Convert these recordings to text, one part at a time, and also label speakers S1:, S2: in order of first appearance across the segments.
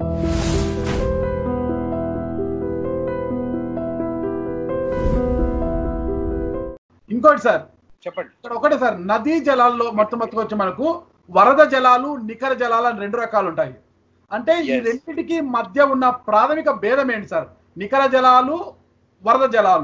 S1: ఇంకోటి సార్
S2: చెప్పండి
S1: ఇక్కడ ఒకటే సార్ నదీ జలాల్లో మొట్టమొదటిగా వచ్చి మనకు వరద జలాలు నికర జలాలు అని రెండు రకాలు ఉంటాయి అంటే ఈ
S2: Yes.
S1: రెండింటికి మధ్య ఉన్న ప్రాథమిక భేదం ఏంటి సార్ నికర జలాలు వరద జలాలు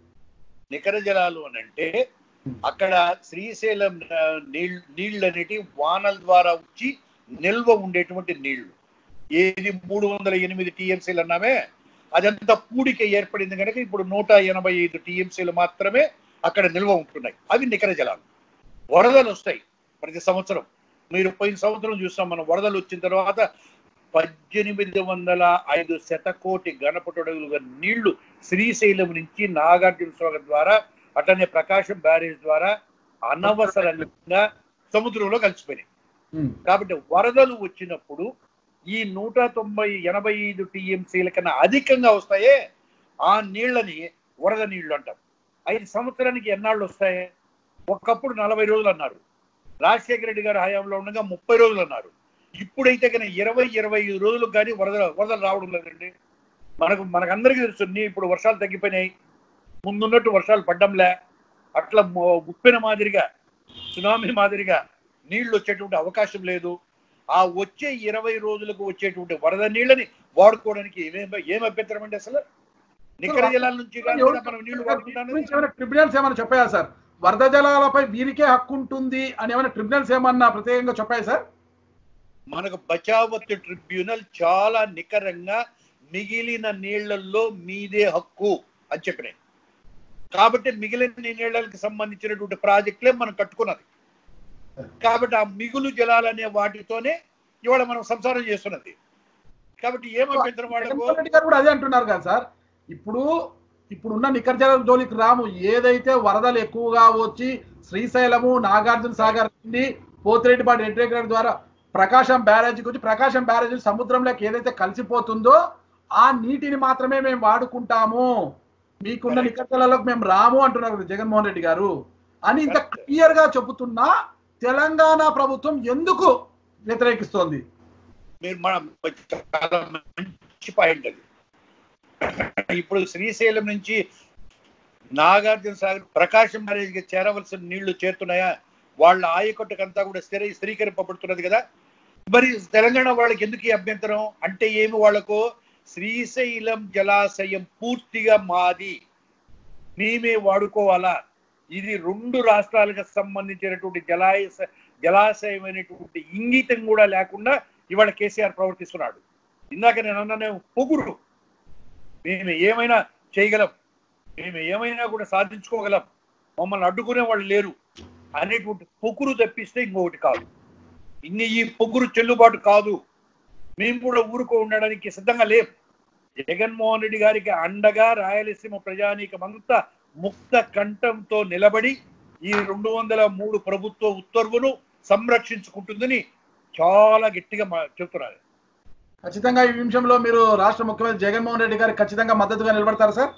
S2: నికర జలాలు అని అంటే అక్కడ శ్రీశైలం ఆ, నీళ్ళు నీళ్ళు అనేటి వానల ద్వారా వచ్చి నిల్వ ఉండేటువంటి నీళ్లు ఏది మూడు వందల ఎనిమిది టీఎంసీలు అన్నామే అదంతా పూడిక ఏర్పడింది కనుక ఇప్పుడు నూట ఎనభై ఐదు టీఎంసీలు మాత్రమే అక్కడ నిల్వ ఉంటున్నాయి అవి నికర జలాలు వరదలు వస్తాయి ప్రతి సంవత్సరం మీరు పోయిన సంవత్సరం చూస్తాం మనం వరదలు వచ్చిన తర్వాత పద్దెనిమిది వందల ఐదు శతకోటి గణపటడుగులుగా నీళ్లు శ్రీశైలం నుంచి నాగార్జున సాగర్ ద్వారా అట్లనే ప్రకాశం బ్యారేజ్ ద్వారా అనవసరంగా సముద్రంలో కలిసిపోయినాయి
S1: ఉమ్.
S2: కాబట్టి వరదలు వచ్చినప్పుడు ఈ నూట తొంభై ఎనభై ఐదు టీఎంసీల కన్నా అధికంగా వస్తాయే ఆ నీళ్ళని వరద నీళ్లు అంటాం ఐదు సంవత్సరానికి ఎన్నాళ్ళు వస్తాయి ఒకప్పుడు నలభై రోజులు అన్నారు రాజశేఖర రెడ్డి గారి హయాంలో ఉండగా ముప్పై రోజులు అన్నారు ఇప్పుడైతే కన్నా ఇరవై ఇరవై ఐదు రోజులు కానీ వరద వరదలు రావడం లేదండి మనకు మనకందరికీ తెలుసు నీ ఇప్పుడు వర్షాలు తగ్గిపోయినాయి ముందున్నట్టు వర్షాలు పడ్డంలే అట్లా మొ- ముప్పిన మాదిరిగా సునామీ మాదిరిగా నీళ్లు వచ్చేటువంటి అవకాశం లేదు ఆ వచ్చే ఇరవై రోజులకు వచ్చేటువంటి వరద నీళ్ళని వాడుకోవడానికి ఏమేం ఏం అభ్యంతరం అండి అసలు నికర జలాల నుంచి కాదు కదా మనం నీళ్లు వాడుకుంటాను
S1: గురించి ఏమైనా ట్రిబ్యునల్స్ ఏమైనా చెప్పాయా సార్ వరద జలాలపై వీరికే హక్కు ఉంటుంది అని ఏమైనా ట్రిబ్యునల్స్ ఏమన్నా ప్రత్యేకంగా చెప్పాయా సార్
S2: మనకు బచావత్ ట్రిబ్యునల్ చాలా నికరంగా మిగిలిన నీళ్లలో మీదే హక్కు అని చెప్పినాయి కాబట్టి మిగిలిన నీళ్ళకి సంబంధించినటువంటి ప్రాజెక్టులే మనం కట్టుకున్నది కాబట్టి ఆ మిగులు జలాలు అనే వాటితోనే ఇవాళ మనం సంసారం చేస్తున్నది కాబట్టి ఏం అభ్యంతరం వాళ్ళకు
S1: జగన్మోహన్ రెడ్డి గారు కూడా అదే అంటున్నారు కదా సార్ ఇప్పుడు ఇప్పుడు ఉన్న నికర జలం జోలికి రాము ఏదైతే వరదలు ఎక్కువగా వచ్చి శ్రీశైలము నాగార్జున సాగర్ నుండి పోతిరెడ్డిపాటి రెడ్డి ద్వారా ప్రకాశం బ్యారేజీకి వచ్చి ప్రకాశం బ్యారేజీ సముద్రంలోకి ఏదైతే కలిసిపోతుందో ఆ నీటిని మాత్రమే మేము వాడుకుంటాము మీకున్న
S2: Correct.
S1: నికర జలాలకు మేము రాము అంటున్నారు కదా జగన్మోహన్ రెడ్డి గారు అని ఇంత
S2: Correct.
S1: క్లియర్ గా చెబుతున్నా తెలంగాణ ప్రభుత్వం ఎందుకు వ్యతిరేకిస్తోంది
S2: మీరు మన చాలా మంచి పాయింట్ అది ఇప్పుడు శ్రీశైలం నుంచి నాగార్జున సాగర్ ప్రకాశం బ్యారేజ్కి చేరవలసిన నీళ్లు చేరుతున్నాయా వాళ్ళ ఆయకట్టుకంతా కూడా స్థిర స్థిరీకరింపబడుతున్నది కదా మరి తెలంగాణ వాళ్ళకి ఎందుకు ఈ అభ్యంతరం అంటే ఏమి వాళ్ళకు శ్రీశైలం జలాశయం పూర్తిగా మాది మేమే వాడుకోవాలా ఇది రెండు రాష్ట్రాలకు సంబంధించినటువంటి జలాశ జలాశయమైనటువంటి ఇంగితం కూడా లేకుండా ఇవాళ కేసీఆర్ ప్రవర్తిస్తున్నాడు ఇందాక నేను అన్నానే పొగురు మేము ఏమైనా చేయగలం మేము ఏమైనా కూడా సాధించుకోగలం మమ్మల్ని అడ్డుకునే వాళ్ళు లేరు అనేటువంటి పొగురు తప్పిస్తే ఇంకొకటి కాదు ఇన్ని ఈ పొగురు చెల్లుబాటు కాదు మేము కూడా ఊరుకో ఉండడానికి సిద్ధంగా లేం జగన్మోహన్ రెడ్డి గారికి అండగా రాయలసీమ ప్రజానీకం అంతా ముక్త కంఠంతో నిలబడి ఈ రెండు వందల మూడు ప్రభుత్వ ఉత్తర్వును సంరక్షించుకుంటుందని చాలా గట్టిగా మా- చెప్తున్నారు
S1: ఖచ్చితంగా ఈ నిమిషంలో మీరు రాష్ట్ర ముఖ్యమంత్రి జగన్మోహన్ రెడ్డి గారికి ఖచ్చితంగా మద్దతుగా నిలబడతారు సార్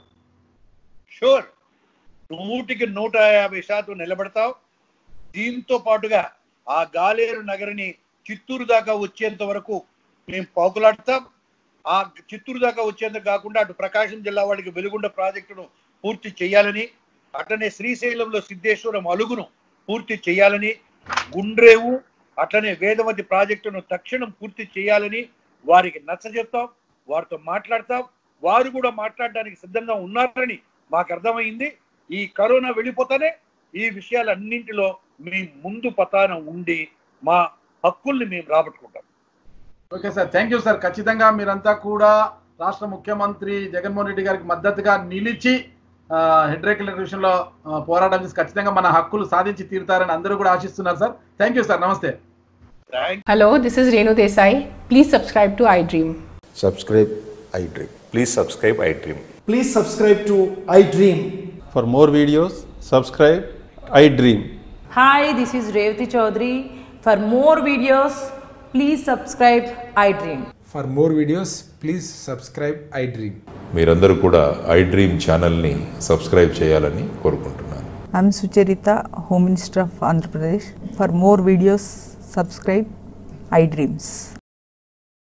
S2: షూర్ నూటికి నూట యాభై శాతం నిలబడతాం దీంతో పాటుగా ఆ గాలేరు నగరిని చిత్తూరు దాకా వచ్చేంత వరకు మేము పాకులాడతాం ఆ చిత్తూరు దాకా వచ్చేంత కాకుండా అటు ప్రకాశం జిల్లా వాడికి వెలుగుండ ప్రాజెక్టును పూర్తి చేయాలని అట్లనే శ్రీశైలంలో సిద్ధేశ్వరం అలుగును పూర్తి చేయాలని గుండ్రేవు అట్లనే వేదవతి ప్రాజెక్టును తక్షణం పూర్తి చేయాలని వారికి నచ్చజెప్తాం వారితో మాట్లాడతాం వారు కూడా మాట్లాడడానికి సిద్ధంగా ఉన్నారని మాకు అర్థమైంది ఈ కరోనా వెళ్ళిపోతానే ఈ విషయాలన్నింటిలో మీ ముందు పతాన ఉండి మా హక్కుల్ని మేము రాబట్టుకుంటాం
S1: okay sir thank you sir ఖచ్చితంగా మీరంతా కూడా రాష్ట్ర ముఖ్యమంత్రి జగన్మోహన్ రెడ్డి గారికి మద్దతుగా నిలిచి హెడ్ రెగ్యులేటర్ విషయంలో ఆ, పోరాటం చేసి ఖచ్చితంగా మన హక్కులు సాధించి తీరుతారని అందరూ కూడా ఆశిస్తున్నారు సార్ థ్యాంక్ యూ సార్ నమస్తే
S2: thank
S3: Hello, this is Renu Desai. Please subscribe to iDream.
S4: subscribe iDream.
S5: Please subscribe iDream.
S6: Please subscribe to iDream.
S7: For more videos, subscribe I Dream.
S8: Hi, this is Revati Chaudhary. For more videos, please subscribe iDream.
S6: For more videos, please subscribe iDream.
S5: మీరందరూ కూడా iDream ఛానల్ని subscribe చేయాలని కోరుకుంటున్నాను
S9: I'm Sucharita, Home Minister of Andhra Pradesh. For more videos, subscribe iDreams.